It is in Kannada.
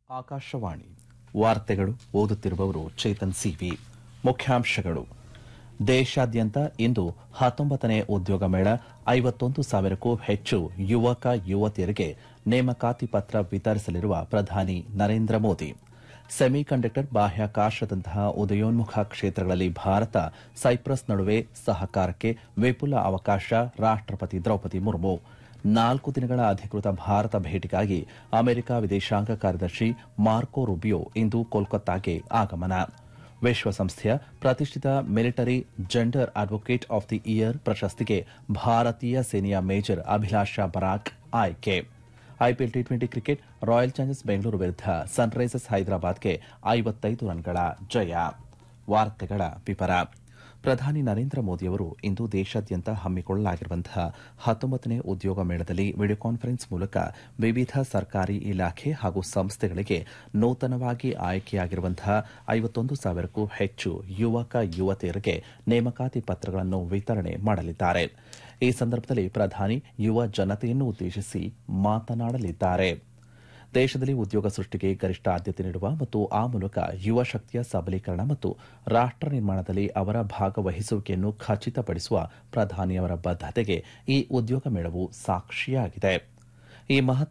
ಆಕಾಶವಾಣಿ ವಾರ್ತೆಗಳು ಓದುತ್ತಿರುವವರು ಚೇತನ್ ಸಿವಿ ಮುಖ್ಯಾಂಶಗಳು ದೇಶಾದ್ಯಂತ ಇಂದು ಹತ್ತೊಂಬತ್ತನೇ ಉದ್ಯೋಗ ಮೇಳ ಐವತ್ತೊಂದು ಸಾವಿರಕ್ಕೂ ಹೆಚ್ಚು ಯುವಕ ಯುವತಿಯರಿಗೆ ನೇಮಕಾತಿ ಪತ್ರ ವಿತರಿಸಲಿರುವ ಪ್ರಧಾನಿ ನರೇಂದ್ರ ಮೋದಿ ಸೆಮಿಕಂಡಕ್ಟರ್ ಬಾಹ್ಯಾಕಾಶದಂತಹ ಉದಯೋನ್ಮುಖ ಕ್ಷೇತ್ರಗಳಲ್ಲಿ ಭಾರತ ಸೈಪ್ರಸ್ ನಡುವೆ ಸಹಕಾರಕ್ಕೆ ವಿಪುಲ ಅವಕಾಶ ರಾಷ್ಟಪತಿ ದ್ರೌಪದಿ ಮುರ್ಮು ನಾಲ್ಕು ದಿನಗಳ ಅಧಿಕೃತ ಭಾರತ ಭೇಟಿಗಾಗಿ ಅಮೆರಿಕ ವಿದೇಶಾಂಗ ಕಾರ್ಯದರ್ಶಿ ಮಾರ್ಕೊ ರುಬಿಯೋ ಇಂದು ಕೋಲ್ಕತ್ತಾಗೆ ಆಗಮನ ವಿಶ್ವಸಂಸ್ಥೆಯ ಪ್ರತಿಷ್ಠಿತ military gender advocate of the year ಪ್ರಶಸ್ತಿಗೆ ಭಾರತೀಯ ಸೇನೆಯ ಮೇಜರ್ ಅಭಿಲಾಷಾ ಬರಾಕ್ ಆಯ್ಕೆ IPL T twenty cricket Royal Challengers Bengaluru ವಿರುದ್ಧ ಸನ್ರೈಸರ್ಸ್ ಹೈದರಾಬಾದ್ಗೆ ಐವತ್ತೈದು ರನ್ಗಳ ಜಯ ವಾರ್ತೆಗಳ ವಿವರ ಪ್ರಧಾನಿ ನರೇಂದ್ರ ಮೋದಿಯವರು ಇಂದು ದೇಶಾದ್ಯಂತ ಹಮ್ಮಿಕೊಳ್ಳಲಾಗಿರುವಂತಹ ಹತ್ತೊಂಬತ್ತನೇ ಉದ್ಯೋಗ ಮೇಳದಲ್ಲಿ ವಿಡಿಯೋ ಕಾನ್ಫರೆನ್ಸ್ ಮೂಲಕ ವಿವಿಧ ಸರ್ಕಾರಿ ಇಲಾಖೆ ಹಾಗೂ ಸಂಸ್ಥೆಗಳಿಗೆ ನೂತನವಾಗಿ ಆಯ್ಕೆಯಾಗಿರುವಂತಹ ಐವತ್ತೊಂದು ಸಾವಿರಕ್ಕೂ ಹೆಚ್ಚು ಯುವಕ ಯುವತಿಯರಿಗೆ ನೇಮಕಾತಿ ಪತ್ರಗಳನ್ನು ವಿತರಣೆ ಮಾಡಲಿದ್ದಾರೆ ಈ ಸಂದರ್ಭದಲ್ಲಿ ಪ್ರಧಾನಿ ಯುವ ಜನತೆಯನ್ನು ಉದ್ದೇಶಿಸಿ ಮಾತನಾಡಲಿದ್ದಾರೆ ದೇಶದಲ್ಲಿ ಉದ್ಯೋಗ ಸೃಷ್ಟಿಗೆ ಗರಿಷ್ಠ ಆದ್ಯತೆ ನೀಡುವ ಮತ್ತು ಆ ಮೂಲಕ ಯುವ ಶಕ್ತಿಯ ಸಬಲೀಕರಣ ಮತ್ತು ರಾಷ್ಟ ನಿರ್ಮಾಣದಲ್ಲಿ ಅವರ ಭಾಗವಹಿಸುವಿಕೆಯನ್ನು ಖಚಿತಪಡಿಸುವ ಪ್ರಧಾನಿಯವರ ಬದ್ದತೆಗೆ ಈ ಉದ್ಯೋಗ ಮೇಳವು ಸಾಕ್ಷಿಯಾಗಿದೆ ಈ ಮಹತ್ವ